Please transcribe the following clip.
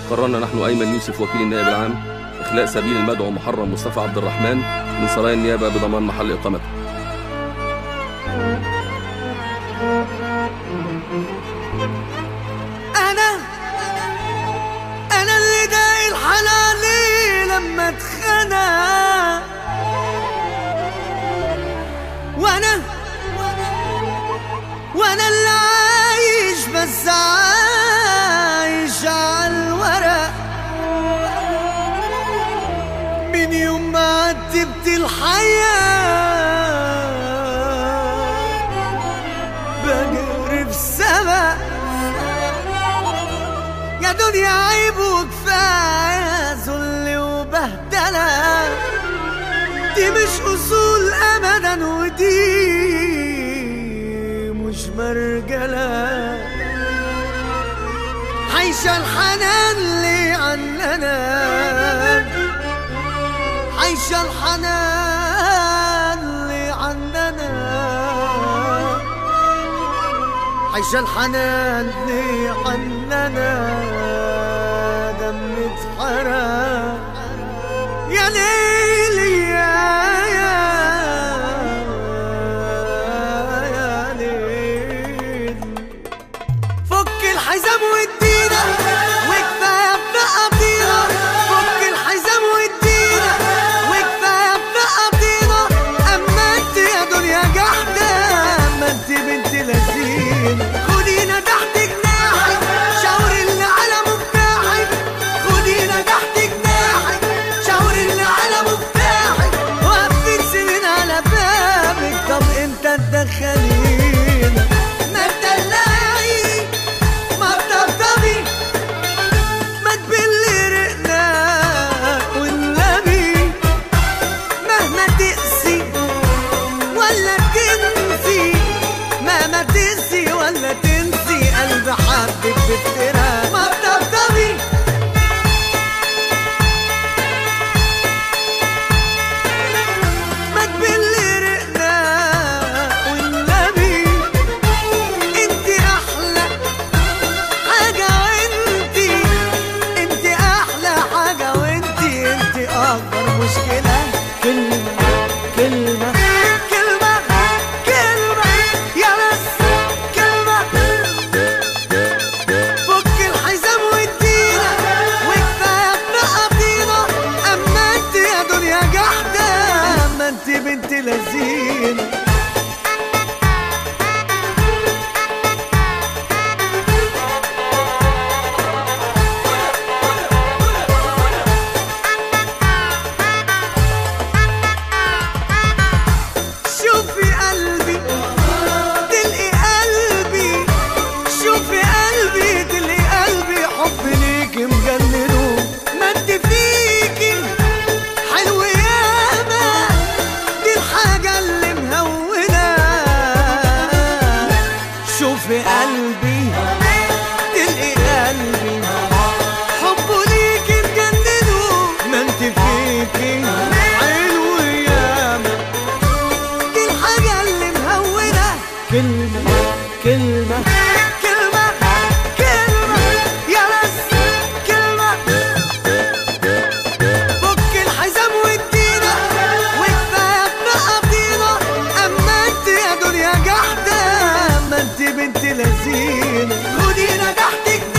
قررنا نحن أيمن يوسف وكيل النائب العام إخلاء سبيل المدعو محرم مصطفى عبد الرحمن من سرايا النيابة بضمان محل إقامته انا انا اللي داقي الحلالي لما اتخنق وانا وانا اللي عايش بس عايش على الورق من يوم ما عتبت الحياه بجري في سما يا دنيا عيب وكفاية ذل وبهدلة دي مش أصول أبدا ودي مش مرجلة عايشة الحنان اللي عننا عايشة الحنان اللي عننا عايشة الحنان لي عننا دم اتحرق يا ليلي يا يا يا ليل فك الحزام وادينا وكفايه بنقطينا فك الحزام وادينا وكفايه بنقطينا اما انت يا دنيا جحده اما انت بنت لذينه خدينا تحت جناحك شاوري اللي على مفتاحك خدينا تحت جناحك شاوري اللي على مفتاحك وقفت سنين على بابك طب امتى تدخلينا ما تدلعي ما تطبطبي ما تبلي رقنا والنبي مهما تقسي ولا تنسي مهما تقسي ولا تنسي قلب حبك بافتراء ما تطبطبي ما تبلي رقنا والنبي انت احلى حاجة وانتي انت احلى حاجة وانتي انت اكبر مشكلة كلمة كلمة كلمة كلمة يا بس كلمة فك الحزام وادينا وكفاية بنقطينا اما انت يا دنيا جحدة اما انت بنت لذينة شوفي قلبي تلقي قلبي شوفي قلبي تلقي قلبي حب ليكي مجننه ما انت فيكي حلو ياما دي الحاجة اللي مهونة شوفي قلبي تلقي قلبي حبه ليكي مجننه ما انت فيكي حلو ياما دي الحاجة اللي مهونة كلمة كلمة كلمة كلمة يا بس كلمة فك الحزام وادينا وكفاية بنقطينا اما انت يا دنيا جحدة اما انت بنت لذينة خدينا تحتك